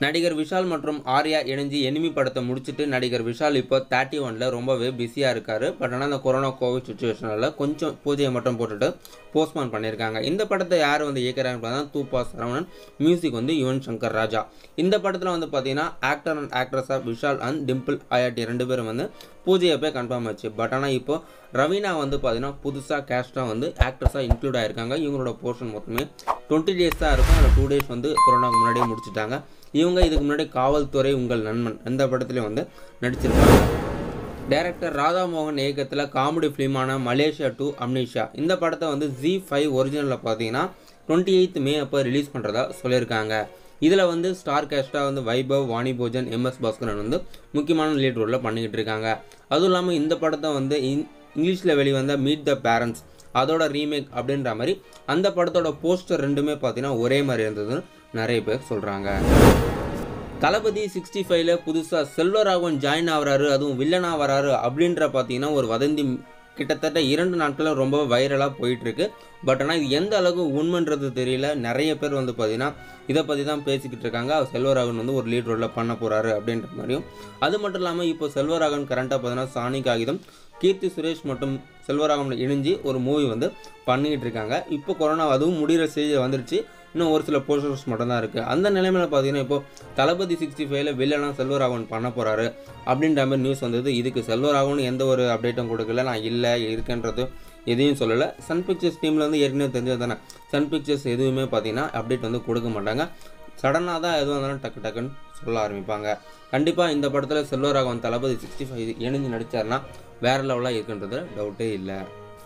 நடிகர் விஷால் மற்றும் ஆர்யா இணைஞ்சு எனிமி படத்தை முடிச்சுட்டு நடிகர் விஷால் இப்போ தேர்ட்டி ஒனில் ரொம்பவே பிஸியாக இருக்கார் பட் ஆனால் அந்த கொரோனா கோவிட் சுச்சுவேஷனில் கொஞ்சம் பூஜையை மட்டும் போட்டுட்டு போஸ்ட்மான் பண்ணியிருக்காங்க இந்த படத்தை யார் வந்து இயக்கிறாங்க பார்த்தா தூப்பா சரவணன் மியூசிக் வந்து யுவன் சங்கர் ராஜா இந்த படத்தில் வந்து பார்த்தீங்கன்னா ஆக்டர் அண்ட் ஆக்ட்ரஸாக விஷால் அண்ட் டிம்பிள் ஆயாட்டி ரெண்டு பேரும் வந்து பூஜையை போய் கன்ஃபார்ம் ஆச்சு பட் ஆனால் இப்போ ரவீனா வந்து பார்த்தீங்கன்னா புதுசாக கேஸ்டாக வந்து ஆக்ட்ரஸாக இன்க்ளூட் ஆயிருக்காங்க இவங்களோட போர்ஷன் மொத்தமே டுவெண்ட்டி டேஸ் தான் இருக்கும் அதில் டூ டேஸ் வந்து கொரோனாக்கு முன்னாடியே முடிச்சுட்டாங்க இவங்க இதுக்கு முன்னாடி காவல்துறை உங்கள் நண்பன் இந்த படத்துலையும் வந்து நடிச்சிருக்காங்க டைரக்டர் ராதாமோகன் இயக்கத்தில் காமெடி ஃபிலிமான மலேசியா டு அம்னீஷா இந்த படத்தை வந்து ஜி ஃபைவ் ஒரிஜினலில் பார்த்தீங்கன்னா டுவெண்ட்டி எயித் மே அப்போ ரிலீஸ் பண்ணுறதா சொல்லியிருக்காங்க இதில் வந்து ஸ்டார் கேஸ்டாக வந்து வைபவ் வாணி போஜன் எம்எஸ் பாஸ்கரன் வந்து முக்கியமான லீட் ரோலில் பண்ணிக்கிட்டு இருக்காங்க அதுவும் இல்லாமல் இந்த படத்தை வந்து இங் இங்கிலீஷில் வெளிவந்த மீட் த பேரண்ட்ஸ் அதோட ரீமேக் அப்படின்ற மாதிரி அந்த படத்தோட போஸ்டர் ரெண்டுமே பார்த்தீங்கன்னா ஒரே மாதிரி இருந்ததுன்னு நிறைய பேர் சொல்கிறாங்க தளபதி சிக்ஸ்டி ஃபைவ்ல புதுசாக செல்வராகவன் ஜாயின் ஆகிறாரு அதுவும் வில்லனாக வராரு அப்படின்ற பார்த்தீங்கன்னா ஒரு வதந்தி கிட்டத்தட்ட இரண்டு நாட்களில் ரொம்ப வைரலாக போயிட்டுருக்கு பட் ஆனால் இது எந்த அளவுக்கு உண்மைன்றது தெரியல நிறைய பேர் வந்து பார்த்தீங்கன்னா இதை பற்றி தான் பேசிக்கிட்டு இருக்காங்க செல்வராகவன் வந்து ஒரு லீட் ரோலில் பண்ண போகிறாரு அப்படின்ற மாதிரியும் அது மட்டும் இல்லாமல் இப்போ செல்வராகவன் கரண்ட்டாக பார்த்தீங்கன்னா சாணி காகிதம் கீர்த்தி சுரேஷ் மற்றும் செல்வராகவன் இணைஞ்சு ஒரு மூவி வந்து பண்ணிக்கிட்டு இருக்காங்க இப்போ கொரோனா அதுவும் முடிகிற ஸ்டேஜில் வந்துருச்சு இன்னும் ஒரு சில போஸ்டர்ஸ் மட்டும் தான் இருக்குது அந்த நிலைமையில் பார்த்தீங்கன்னா இப்போ தளபதி சிக்ஸ்டி ஃபைவ்ல வில்லனா செல்வராகவன் பண்ண போகிறாரு அப்படின்ற மாதிரி நியூஸ் வந்தது இதுக்கு செல்வராகவன் எந்த ஒரு அப்டேட்டும் கொடுக்கல நான் இல்லை இருக்கேன்றது எதையும் சொல்லலை சன் பிக்சர்ஸ் டீமில் வந்து ஏற்கனவே தெரிஞ்சது தானே சன் பிக்சர்ஸ் எதுவுமே பார்த்தீங்கன்னா அப்டேட் வந்து கொடுக்க மாட்டாங்க சடனாக தான் எதுவும் இருந்தாலும் டக்கு டக்குன்னு சொல்ல ஆரம்பிப்பாங்க கண்டிப்பாக இந்த படத்தில் செல்வராகவன் தளபதி சிக்ஸ்டி ஃபைவ் இணைஞ்சு நடித்தாருன்னா வேறு லெவலாக இருக்குன்றது டவுட்டே இல்லை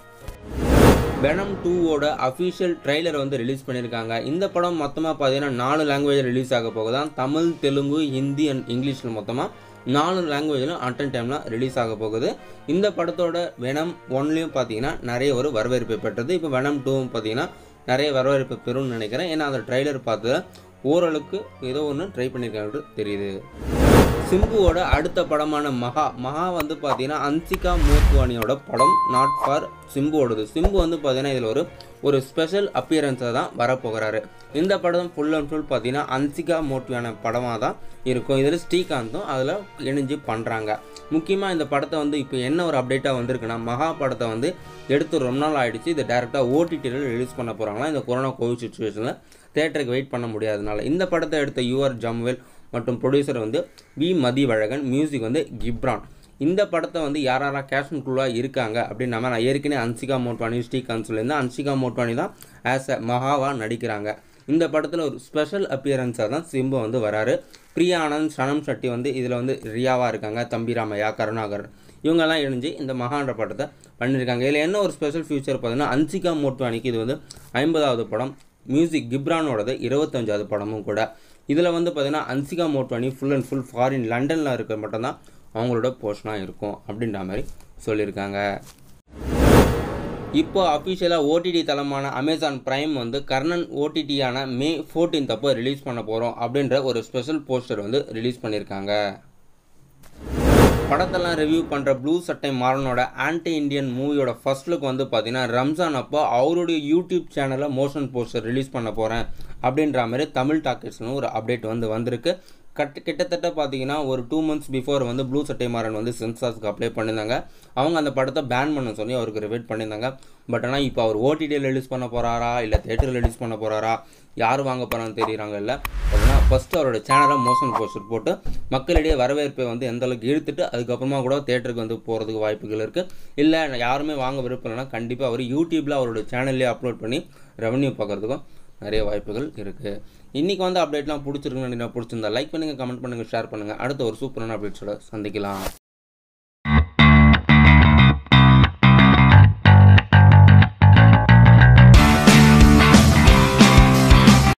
வெனம் டூவோட அஃபிஷியல் ட்ரைலர் வந்து ரிலீஸ் பண்ணியிருக்காங்க இந்த படம் மொத்தமாக பார்த்தீங்கன்னா நாலு லாங்குவேஜில் ரிலீஸ் ஆக போகுதான் தமிழ் தெலுங்கு ஹிந்தி அண்ட் இங்கிலீஷில் மொத்தமாக நாலு லாங்குவேஜிலும் அட்டன் டைமில் ரிலீஸ் ஆக போகுது இந்த படத்தோட வெனம் ஒன்லேயும் பார்த்தீங்கன்னா நிறைய ஒரு வரவேற்பை பெற்றது இப்போ வெனம் டூவும் பார்த்தீங்கன்னா நிறைய வரவேற்பு பெறும்னு நினைக்கிறேன் ஏன்னா அந்த ட்ரைலர் பார்த்து ஓரளவுக்கு ஏதோ ஒன்று ட்ரை பண்ணியிருக்காங்க தெரியுது சிம்புவோட அடுத்த படமான மகா மகா வந்து பார்த்தீங்கன்னா அன்சிகா மோத்வானியோட படம் நாட் ஃபார் சிம்புவோடது சிம்பு வந்து பார்த்தீங்கன்னா இதில் ஒரு ஒரு ஸ்பெஷல் அப்பியரன்ஸாக தான் வரப்போகிறாரு இந்த படம் ஃபுல் அண்ட் ஃபுல் பார்த்தீங்கன்னா அன்சிகா மோட்வான படமாக தான் இருக்கும் இதில் ஸ்ரீகாந்தும் அதில் இணைஞ்சு பண்ணுறாங்க முக்கியமாக இந்த படத்தை வந்து இப்போ என்ன ஒரு அப்டேட்டாக வந்திருக்குன்னா மகா படத்தை வந்து எடுத்து ரொம்ப நாள் ஆயிடுச்சு இதை டேரெக்டாக ஓடிடியில் ரிலீஸ் பண்ண போகிறாங்களா இந்த கொரோனா கோவிட் சுச்சுவேஷனில் தேட்டருக்கு வெயிட் பண்ண முடியாதனால இந்த படத்தை எடுத்த யூஆர் ஜம்வெல் மற்றும் ப்ரொடியூசர் வந்து வி மதிவழகன் மியூசிக் வந்து கிப்ரான் இந்த படத்தை வந்து யார் யாரெல்லாம் கேஷன் குழுவாக இருக்காங்க அப்படின்னு நம்ம நான் ஏற்கனவே அன்சிகா மோட்வானி ஸ்ரீகாந்த் சொல்லியிருந்தேன் அன்சிகா மோட்வானி தான் ஆஸ் அ மகாவாக நடிக்கிறாங்க இந்த படத்தில் ஒரு ஸ்பெஷல் அப்பியரன்ஸாக தான் சிம்பு வந்து வராரு பிரியா ஆனந்த் சனம் ஷெட்டி வந்து இதில் வந்து ரியாவாக இருக்காங்க தம்பிராமையா கருணாகரன் இவங்கெல்லாம் இணைஞ்சு இந்த மகான்ற படத்தை பண்ணியிருக்காங்க இதில் என்ன ஒரு ஸ்பெஷல் ஃபியூச்சர் பார்த்தீங்கன்னா அன்சிகா மோட்வானிக்கு இது வந்து ஐம்பதாவது படம் மியூசிக் கிப்ரானோடது இருபத்தஞ்சாவது படமும் கூட இதில் வந்து பார்த்தீங்கன்னா Hansika Motwani full and full foreign லண்டனில் இருக்க மட்டும்தான் அவங்களோட போர்ஷனாக இருக்கும் அப்படின்ற மாதிரி சொல்லியிருக்காங்க இப்போ அஃபிஷியலாக ஓடிடி தளமான அமேசான் பிரைம் வந்து கர்ணன் ஓடிடியான மே ஃபோர்டீன்த் அப்போ ரிலீஸ் பண்ண போகிறோம் அப்படின்ற ஒரு ஸ்பெஷல் போஸ்டர் வந்து ரிலீஸ் பண்ணியிருக்காங்க படத்தெல்லாம் ரிவ்யூ பண்ணுற ப்ளூ சட்டை மாறனோட ஆன்டி இண்டியன் மூவியோட ஃபர்ஸ்ட் லுக் வந்து பார்த்தீங்கன்னா ரம்ஜான் அப்போ அவருடைய யூடியூப் சேனலில் மோஷன் போஸ்டர் ரிலீஸ் பண்ண போகிறேன் அப்படின்ற மாதிரி தமிழ் டாக்கெட்ஸ்னு ஒரு அப்டேட் வந்து வந்திருக்கு கட் கிட்டத்தட்ட பார்த்தீங்கன்னா ஒரு டூ மந்த்ஸ் பிஃபோர் வந்து ப்ளூ சட்டை மாறன் வந்து சென்சார்ஸ்க்கு அப்ளை பண்ணியிருந்தாங்க அவங்க அந்த படத்தை பேன் பண்ண சொல்லி அவருக்கு ரிவைட் பண்ணியிருந்தாங்க பட் ஆனால் இப்போ அவர் ஓடிடியில் ரிலீஸ் பண்ண போகிறாரா இல்லை தேட்டரில் ரிலீஸ் பண்ண போகிறாரா யார் வாங்க போகிறான்னு தெரியுறாங்க இல்லை அப்படின்னா ஃபஸ்ட்டு அவரோட சேனலை மோஷன் போஸ்டர் போட்டு மக்களிடையே வரவேற்பை வந்து எந்த அளவுக்கு இழுத்துட்டு அதுக்கப்புறமா கூட தேட்டருக்கு வந்து போகிறதுக்கு வாய்ப்புகள் இருக்குது இல்லை யாருமே வாங்க விருப்பம் இல்லைன்னா கண்டிப்பாக அவர் யூடியூப்பில் அவரோட சேனல்லே அப்லோட் பண்ணி ரெவன்யூ பார்க்குறதுக்கும் நிறைய வாய்ப்புகள் இருக்குது இன்றைக்கி வந்து அப்டேட்லாம் பிடிச்சிருக்குன்னு நினைக்கிறேன் பிடிச்சிருந்தா லைக் பண்ணுங்கள் கமெண்ட் பண்ணுங்கள் ஷேர் பண்ணுங்கள் அடுத்த ஒரு சூப்பரான அப்டேட்ஸோட சந்திக்கலாம்